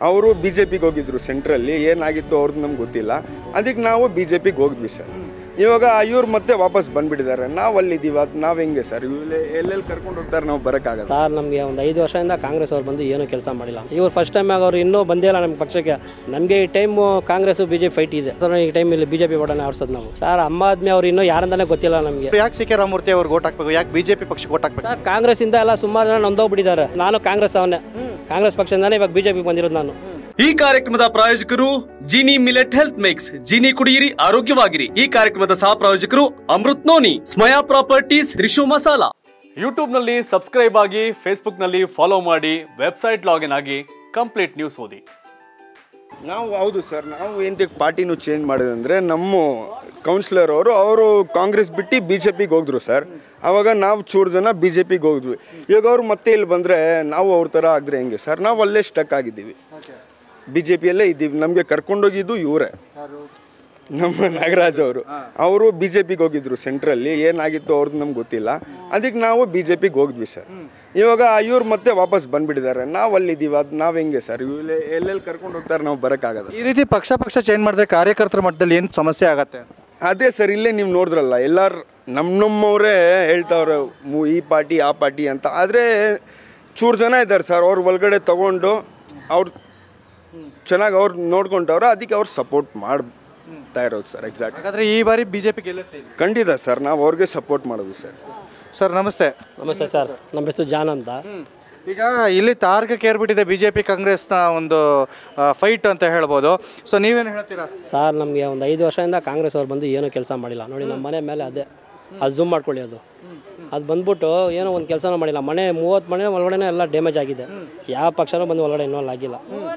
ಅವರು B J ಪಿಗೆ ಹೋಗಿದ್ರು ಸೆಂಟ್ರಲ್ಲಿ ಏನಾಗಿತ್ತು ಅವ್ರದ್ದು ನಮ್ಗೆ ಗೊತ್ತಿಲ್ಲ ಅದಕ್ಕೆ ನಾವು ಬಿ ಜೆ ಪಿಗೆ ಹೋಗಿದ್ವಿ ಸರ್ ಇವಾಗ ಇವ್ರು ಮತ್ತೆ ವಾಪಸ್ ಬಂದ್ಬಿಟ್ಟಿದ್ದಾರೆ ನಾವು ಅಲ್ಲಿದ್ದೀವಿ ಅದು ನಾವು ಹೆಂಗೆ ಸರ್ ಇವ್ರು ಎಲ್ಲೆಲ್ಲಿ ಕರ್ಕೊಂಡು ಹೋಗ್ತಾರೆ ನಾವು ಬರೋಕ್ಕಾಗಲ್ಲ ಸರ್ ನಮಗೆ ಒಂದು ಐದು ವರ್ಷದಿಂದ ಕಾಂಗ್ರೆಸ್ ಅವ್ರು ಬಂದು ಏನೂ ಕೆಲಸ ಮಾಡಿಲ್ಲ ಇವ್ರು ಫಸ್ಟ್ ಟೈಮ್ ಆಗಿ ಅವ್ರು ಇನ್ನೂ ಬಂದೇ ಇಲ್ಲ ನಮ್ಮ ಪಕ್ಷಕ್ಕೆ ನಮಗೆ ಈ time Congress B J P fight ಇದೆ ಸರ್ ಈ ಟೈಮಲ್ಲಿ ಬಿ ಜೆ ಪಿ ಓಟನ್ನು ಆಡ್ಸೋದು ನಾವು ಸರ್ ಅಮ್ಮ ಆದ್ಮಿ ಅವ್ರು ಇನ್ನೂ ಯಾರಂತಾನೆ ಗೊತ್ತಿಲ್ಲ ನಮಗೆ ಯಾಕೆ ಸಿ ಕೆ ರಾಮಮೂರ್ತಿ ಅವ್ರಿಗೆ ಓಟ್ ಹಾಕ್ಬೇಕು ಯಾಕೆ ಬಿಜೆಪಿ ಪಕ್ಷಕ್ಕೆ ಓಟ್ ಹಾಕ್ಬೇಕು ಸರ್ ಕಾಂಗ್ರೆಸ್ಸಿಂದ ಎಲ್ಲ ಸುಮಾರು ಜನ ನೊಂದೋಗ್ಬಿಟ್ಟಿದ್ದಾರೆ ನಾನು ಕಾಂಗ್ರೆಸ್ ಅವನೇ ಕಾಂಗ್ರೆಸ್ ಪಕ್ಷದಿಂದಾನೇ ಇವಾಗ ಬಿ ಜೆ ಪಿ ಬಂದಿರೋದು ನಾನು ಈ ಕಾರ್ಯಕ್ರಮದ ಪ್ರಾಯೋಜಕರು Jini millet health mix Jini ಕುಡಿಯಿರಿ ಆರೋಗ್ಯವಾಗಿರಿ ಈ ಕಾರ್ಯಕ್ರಮದ ಸಹ ಪ್ರಾಯೋಜಕರು Amrut noni Smaya properties Trishu masala YouTube ನಲ್ಲಿ ಸಬ್ಸ್ಕ್ರೈಬ್ ಆಗಿ ಫೇಸ್ಬುಕ್ ನಲ್ಲಿ ಫಾಲೋ ಮಾಡಿ ವೆಬ್ಸೈಟ್ ಲಾಗಿನ್ ಆಗಿ ಕಂಪ್ಲೀಟ್ ನ್ಯೂಸ್ ಓದಿ ನಾವು ಹೌದು ಸರ್ ನಾವು ಎಂತಕ್ಕೆ ಪಾರ್ಟಿನೂ ಚೇಂಜ್ ಮಾಡಿದಂದ್ರೆ ನಮ್ಮ ಕೌನ್ಸಿಲರ್ ಅವರು ಅವರು ಕಾಂಗ್ರೆಸ್ ಬಿಟ್ಟು ಬಿ ಜೆ ಪಿಗೆ ಹೋಗಿದ್ರು ಸರ್ ಆವಾಗ ನಾವು ಚೂರು ಜನ ಬಿ ಜೆ ಪಿಗೆ ಹೋಗಿದ್ವಿ ಇವಾಗ ಅವ್ರು ಮತ್ತೆ ಇಲ್ಲಿ ಬಂದರೆ ನಾವು ಅವ್ರ ಥರ ಆಗಿದ್ರೆ ಹೆಂಗೆ ಸರ್ ನಾವು ಅಲ್ಲೇ ಸ್ಟಕ್ ಆಗಿದ್ದೀವಿ ಬಿ ಜೆ ಪಿಯಲ್ಲೇ ಇದ್ದೀವಿ ನಮಗೆ ಕರ್ಕೊಂಡೋಗಿದ್ದು ಇವರೇ ನಮ್ಮ ನಾಗರಾಜ್ ಅವರು ಅವರು ಬಿ ಜೆ ಪಿಗೆ ಹೋಗಿದ್ರು ಸೆಂಟ್ರಲ್ಲಿ ಏನಾಗಿತ್ತು ಅವ್ರದ್ದು ನಮ್ಗೆ ಗೊತ್ತಿಲ್ಲ ಅದಕ್ಕೆ ನಾವು ಬಿ ಜೆ ಪಿಗೆ ಹೋಗಿದ್ವಿ ಸರ್ ಇವಾಗ ಇವ್ರು ಮತ್ತೆ ವಾಪಸ್ ಬಂದ್ಬಿಟ್ಟಿದ್ದಾರೆ ನಾವು ಅಲ್ಲಿದ್ದೀವಿ ಅದು ನಾವು ಹೆಂಗೆ ಸರ್ ಇವ್ರು ಎಲ್ಲೆಲ್ಲಿ ಕರ್ಕೊಂಡು ಹೋಗ್ತಾರೆ ನಾವು ಬರೋಕ್ಕಾಗಲ್ಲ ಈ ರೀತಿ ಪಕ್ಷ ಪಕ್ಷ ಚೇಂಜ್ ಮಾಡಿದ್ರೆ ಕಾರ್ಯಕರ್ತರ ಮಟ್ಟದಲ್ಲಿ ಏನು ಸಮಸ್ಯೆ ಆಗತ್ತೆ ಅದೇ ಸರ್ ಇಲ್ಲೇ ನೀವು ನೋಡಿದ್ರಲ್ಲ ಎಲ್ಲಾರು ನಮ್ಮ ನಮ್ಮವರೇ ಹೇಳ್ತಾವ್ರೆ ಮು- ಈ ಪಾರ್ಟಿ ಆ ಪಾರ್ಟಿ ಅಂತ ಆದರೆ ಚೂರು ಜನ ಇದ್ದಾರೆ ಸರ್ ಅವ್ರ ಒಳಗಡೆ ತಗೊಂಡು ಅವ್ರು ಚೆನ್ನಾಗಿ ಅವ್ರು ನೋಡ್ಕೊಂತವ್ರೆ ಅದಕ್ಕೆ ಅವ್ರು ಸಪೋರ್ಟ್ ಮಾಡ್ತಾ ಇರೋದು ಸರ್ ಎಕ್ಸಾಕ್ಟ್ ಹಾಗಾದ್ರೆ ಈ ಬಾರಿ ಬಿಜೆಪಿ ಗೆಲ್ಲುತ್ತೆ ಇಲ್ಲಿ. ಖಂಡಿತ ಸರ್ ನಾವು ಅವ್ರಿಗೆ ಸಪೋರ್ಟ್ ಮಾಡೋದು ಸರ್ ಸರ್ ನಮಸ್ತೆ ನಮಸ್ತೆ ಸರ್ ನಮ್ಮ ಹೆಸರು ಜಾನ್ ಅಂತ ಈಗ ಇಲ್ಲಿ ತಾರ್ಕಕ್ಕೆ ಏರ್ಬಿಟ್ಟಿದೆ ಬಿಜೆಪಿ ಕಾಂಗ್ರೆಸ್ನ ಒಂದು ಫೈಟ್ ಅಂತ ಹೇಳ್ಬೋದು ಸೊ ನೀವೇನು ಹೇಳ್ತೀರಾ ಸರ್ ನಮಗೆ ಒಂದು ಐದು ವರ್ಷದಿಂದ ಕಾಂಗ್ರೆಸ್ ಅವ್ರು ಬಂದು ಏನೂ ಕೆಲಸ ಮಾಡಿಲ್ಲ ನೋಡಿ ನಮ್ಮ ಮನೆ ಮೇಲೆ ಅದೇ ಅದು ಝೂಮ್ ಮಾಡ್ಕೊಳ್ಳಿ ಅದು ಅದು ಬಂದ್ಬಿಟ್ಟು ಏನೋ ಒಂದು ಕೆಲಸನೂ ಮಾಡಿಲ್ಲ ಮನೆ ಮೂವತ್ತು ಮನೆ ಒಳಗಡೆ ಎಲ್ಲ ಡ್ಯಾಮೇಜ್ ಆಗಿದೆ ಯಾವ ಪಕ್ಷನೂ ಬಂದು ಒಳಗಡೆ ಇನ್ವಾಲ್ವ್ ಆಗಿಲ್ಲ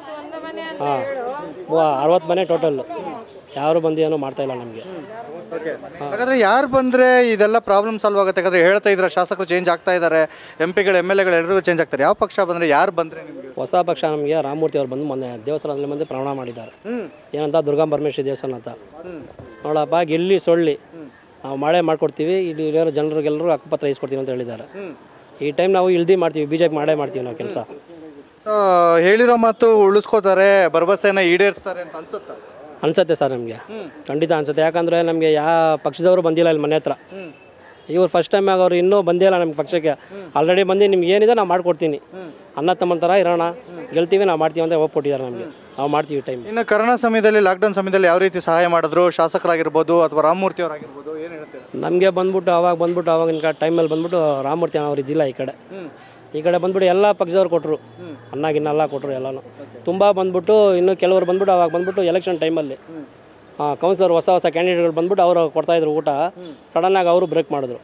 ಹಾಂ ಅರವತ್ತು ಮನೆ ಟೋಟಲ್ ಯಾರು ಬಂದು ಏನೂ ಮಾಡ್ತಾ ಇಲ್ಲ ನಮಗೆ ಹಾಗಾದ್ರೆ ಯಾರು ಬಂದ್ರೆ ಇದೆಲ್ಲ ಪ್ರಾಬ್ಲಮ್ ಸಾಲ್ವ್ ಆಗುತ್ತೆ ಯಾಕಂದ್ರೆ ಹೇಳ್ತಾ ಇದ್ರೆ ಶಾಸಕರು ಚೇಂಜ್ ಆಗ್ತಾ ಇದ್ದಾರೆ ಎಂ ಪಿಗಳು ಎಮ್ ಎಲ್ ಎಗಳು ಎಲ್ಲರಿಗೂ ಚೇಂಜ್ ಆಗ್ತಾರೆ ಯಾವ ಪಕ್ಷ ಬಂದ್ರೆ ಯಾರು ಬಂದ್ರೆ ನಿಮಗೆ ಹೊಸ ಪಕ್ಷ ನಮಗೆ ರಾಮಮೂರ್ತಿ ಅವ್ರು ಬಂದು ಮೊನ್ನೆ ದೇವಸ್ಥಾನದಲ್ಲಿ ಬಂದು ಪ್ರಮಾಣ ಮಾಡಿದ್ದಾರೆ ಏನಂತ ದುರ್ಗಾ ಪರಮೇಶ್ವರಿ ದೇವಸ್ಥಾನ ಅಂತ ನೋಡಪ್ಪ ಗೆಲ್ಲಿ ಸೊಳ್ಳಿ ನಾವು ಮಳೆ ಮಾಡ್ಕೊಡ್ತೀವಿ ಇಲ್ಲಿ ಇರೋ ಜನರಿಗೆಲ್ಲರೂ ಹಕ್ಕುಪತ್ರ ಇಸ್ಕೊಡ್ತೀವಿ ಅಂತ ಹೇಳಿದ್ದಾರೆ ಈ ಟೈಮ್ ನಾವು ಇಳ್ದಿ ಮಾಡ್ತೀವಿ ಬಿ ಜೆ ಪಿ ಮಾಡೇ ಮಾಡ್ತೀವಿ ನಾವು ಕೆಲಸ ಸೊ ಹೇಳಿರೋ ಮಾತು ಉಳಿಸ್ಕೋತಾರೆ ಭರವಸೆನ ಈಡೇರಿಸ್ತಾರೆ ಅಂತ ಅನ್ಸುತ್ತಾ ಅನ್ಸತ್ತೆ ಸರ್ ನಮಗೆ ಖಂಡಿತ ಅನ್ಸುತ್ತೆ ಯಾಕಂದರೆ ನಮಗೆ ಯಾವ ಪಕ್ಷದವರು ಬಂದಿಲ್ಲ ಇಲ್ಲಿ ಮನೆ ಹತ್ರ ಇವ್ರು ಫಸ್ಟ್ ಟೈಮ್ ಆಗಿ ಅವ್ರು ಇನ್ನೂ ಬಂದೇ ಇಲ್ಲ ನಮ್ಮ ಪಕ್ಷಕ್ಕೆ ಆಲ್ರೆಡಿ ಬಂದು ನಿಮ್ಗೆ ಏನಿದೆ ನಾವು ಮಾಡ್ಕೊಡ್ತೀನಿ ಅನ್ನ ತಮ್ಮನ ಥರ ಇರೋಣ ಗೆಲ್ತೀವಿ ನಾವು ಮಾಡ್ತೀವಿ ಅಂತ ಒಪ್ಪಿಟ್ಟಿದ್ದಾರೆ ನಮಗೆ ನಾವು ಮಾಡ್ತೀವಿ ಟೈಮ್ ಇನ್ನು ಕರೋನಾ ಸಮಯದಲ್ಲಿ ಲಾಕ್ಡೌನ್ ಸಮಯದಲ್ಲಿ ಯಾವ ರೀತಿ ಸಹಾಯ ಮಾಡಿದ್ರು ಶಾಸಕರಾಗಿರ್ಬೋದು ಅಥವಾ ರಾಮಮೂರ್ತಿ ಅವರಾಗಿರ್ಬೋದು ಏನು ಹೇಳ್ತಾರೆ ನಮಗೆ ಬಂದ್ಬಿಟ್ಟು ಅವಾಗ ಬಂದ್ಬಿಟ್ಟು ಅವಾಗಿನ ಟೈಮಲ್ಲಿ ಬಂದ್ಬಿಟ್ಟು ರಾಮಮೂರ್ತಿ ಅವ್ರು ಇದ್ದಿಲ್ಲ ಈ ಕಡೆ ಈ ಕಡೆ ಬಂದ್ಬಿಟ್ಟು ಎಲ್ಲ ಪಕ್ಷದವ್ರು ಕೊಟ್ಟರು ಅನ್ನ ಗಿನ್ನ ಎಲ್ಲ ಕೊಟ್ಟರು ಎಲ್ಲನೂ ತುಂಬ ಬಂದ್ಬಿಟ್ಟು ಇನ್ನು ಕೆಲವರು ಬಂದ್ಬಿಟ್ಟು ಅವಾಗ ಬಂದ್ಬಿಟ್ಟು ಎಲೆಕ್ಷನ್ ಟೈಮಲ್ಲಿ ಹಾಂ ಕೌನ್ಸಿಲರ್ ಹೊಸ ಹೊಸ ಕ್ಯಾಂಡಿಡೇಟ್ಗಳು ಬಂದ್ಬಿಟ್ಟು ಅವರು ಕೊಡ್ತಾಯಿದ್ರು ಊಟ ಸಡನ್ನಾಗಿ ಅವರು ಬ್ರೇಕ್ ಮಾಡಿದ್ರು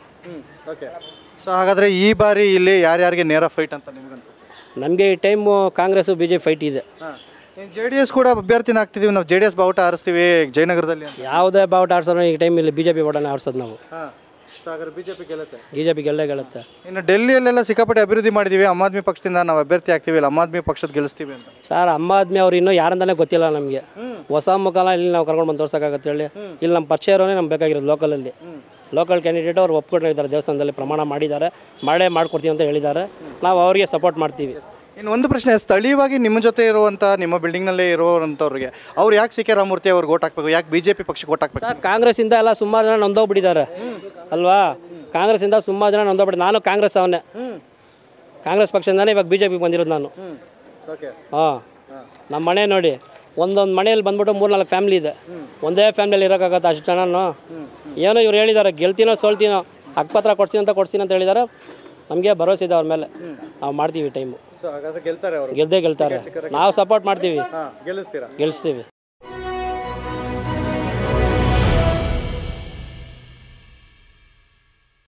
ಓಕೆ ಸೊ ಹಾಗಾದ್ರೆ ಈ ಬಾರಿ ಇಲ್ಲಿ ಯಾರ್ಯಾರಿಗೆ ನೇರ ಫೈಟ್ ಅಂತ ನಿಮ್ಗೆ ಅನ್ಸುತ್ತೆ ನಮಗೆ ಈ time Congress B J P fight ಇದೆ ಜೆ ಡಿ ಎಸ್ ಕೂಡ ಅಭ್ಯರ್ಥಿನ ಹಾಕ್ತಿದೀವಿ ನಾವು ಜೆ ಡಿ ಎಸ್ ಬಾವುಟ ಆರಿಸ್ತೀವಿ ಜಯನಗರದಲ್ಲಿ ಅಂತ ಯಾವುದೇ ಬಾವುಟ ಆಡ್ಸೋಣ ಈ ಟೈಮಲ್ಲಿ ಬಿ ಜೆ ಪಿ ಓಟನೇ ಆಡ್ಸೋದು ನಾವು ಹಾಂ ಸೊ ಹಾಗಾದ್ರೆ ಬಿ ಜೆ ಪಿ ಗೆಲ್ಲುತ್ತೆ ಬಿ ಜೆ ಪಿ ಗೆಲ್ಲೇ ಗೆಲ್ಲುತ್ತೆ ಇನ್ನು ಡೆಲ್ಲಿಯಲ್ಲೆಲ್ಲ ಸಿಕ್ಕಾಪಟ್ಟೆ ಅಭಿವೃದ್ಧಿ ಮಾಡಿದ್ದೀವಿ ಆಮ್ ಆದ್ಮಿ ಪಕ್ಷದಿಂದ ನಾವು ಅಭ್ಯರ್ಥಿ ಆಗ್ತೀವಿ ಇಲ್ಲ ಆಮ್ ಆದ್ಮಿ ಪಕ್ಷದ ಗೆಲ್ಲಿಸ್ತೀವಿ ಅಂತ ಸರ್ ಅಮ್ಮ ಆದ್ಮಿ ಅವ್ರು ಇನ್ನೂ ಯಾರಂತಾನೆ ಗೊತ್ತಿಲ್ಲ ನಮಗೆ ಹೊಸ ಮುಖಾಲ ಇಲ್ಲಿ ನಾವು ಕರ್ಕೊಂಡು ಬಂದು ತೋರ್ಸೋಕ್ಕಾಗತ್ತೆ ಹೇಳಿ ಇಲ್ಲಿ ನಮ್ಮ ಪರಿಚಯ ಇರೋನೇ ನಮ್ಗೆ ಬೇಕಾಗಿರೋದು ಲೋಕಲಲ್ಲಿ ಲೋಕಲ್ ಕ್ಯಾಂಡಿಡೇಟ್ ಅವ್ರು ಒಪ್ಕೊಂಡಿದ್ದಾರೆ ದೇವಸ್ಥಾನದಲ್ಲಿ ಪ್ರಮಾಣ ಮಾಡಿದ್ದಾರೆ ಮಾಡೇ ಮಾಡ್ಕೊಡ್ತೀವಿ ಅಂತ ಹೇಳಿದ್ದಾರೆ ನಾವು ಅವರಿಗೆ ಸಪೋರ್ಟ್ ಮಾಡ್ತೀವಿ ಇನ್ನು ಒಂದು ಪ್ರಶ್ನೆ ಸ್ಥಳೀಯವಾಗಿ ನಿಮ್ಮ ಜೊತೆ ಇರುವಂಥ ನಿಮ್ಮ ಬಿಲ್ಡಿಂಗ್ನಲ್ಲೇ ಇರುವಂಥವ್ರಿಗೆ ಅವ್ರು ಯಾಕೆ ಸಿ ಕೆ ರಾಮಮೂರ್ತಿ ಅವ್ರಿಗೆ ಓಟ್ ಹಾಕ್ಬೇಕು ಯಾಕೆ ಬಿ ಜೆ ಪಿ ಪಕ್ಷಕ್ಕೆ ಓಟ್ ಹಾಕ್ಬೇಕು ಸರ್ ಕಾಂಗ್ರೆಸ್ಸಿಂದ ಎಲ್ಲ ಸುಮಾರು ಜನ ನೊಂದೋಗ್ಬಿಟ್ಟಿದ್ದಾರೆ ಅಲ್ವಾ ಕಾಂಗ್ರೆಸ್ಸಿಂದ ಸುಮಾರು ಜನ ನೊಂದೋಗ್ಬಿಟ್ಟು ನಾನು ಕಾಂಗ್ರೆಸ್ ಅವನೇ ಕಾಂಗ್ರೆಸ್ ಪಕ್ಷದಿಂದಾನೇ ಇವಾಗ ಬಿ ಜೆ ಪಿಗೆ ಬಂದಿರೋದು ನಾನು ಓಕೆ ಹಾಂ ನಮ್ಮ ಮನೆ ನೋಡಿ ಒಂದೊಂದು ಮನೆಯಲ್ಲಿ ಬಂದ್ಬಿಟ್ಟು ಮೂರ್ನಾಲ್ಕು ಫ್ಯಾಮಿಲಿ ಇದೆ ಒಂದೇ ಫ್ಯಾಮಿಲಿಯಲ್ಲಿ ಇರೋಕ್ಕಾಗತ್ತೆ ಅಷ್ಟು ಜನನು ಏನೋ ಇವ್ರು ಹೇಳಿದ್ದಾರೆ ಗೆಲ್ತೀನೋ ಸೋಲ್ತೀನೋ ಹಕ್ಕಪತ್ರ ಕೊಡ್ತೀನಿ ಅಂತ ಕೊಡ್ತೀನಿ ಅಂತ ಹೇಳಿದ್ದಾರೆ ನಮಗೆ ಭರವಸೆ ಇದೆ ಅವ್ರ ಮೇಲೆ ನಾವು ಮಾಡ್ತೀವಿ ಟೈಮು ಸೊ ಹಾಗಾದ್ರೆ ಗೆಲ್ತಾರೆ ಅವರು ಗೆದ್ದೇ ಗೆಲ್ತಾರೆ ನಾವು ಸಪೋರ್ಟ್ ಮಾಡ್ತೀವಿ ಹಾಂ ಗೆಲ್ಲಿಸ್ತೀರಾ ಗೆಲ್ಲಿಸ್ತೀವಿ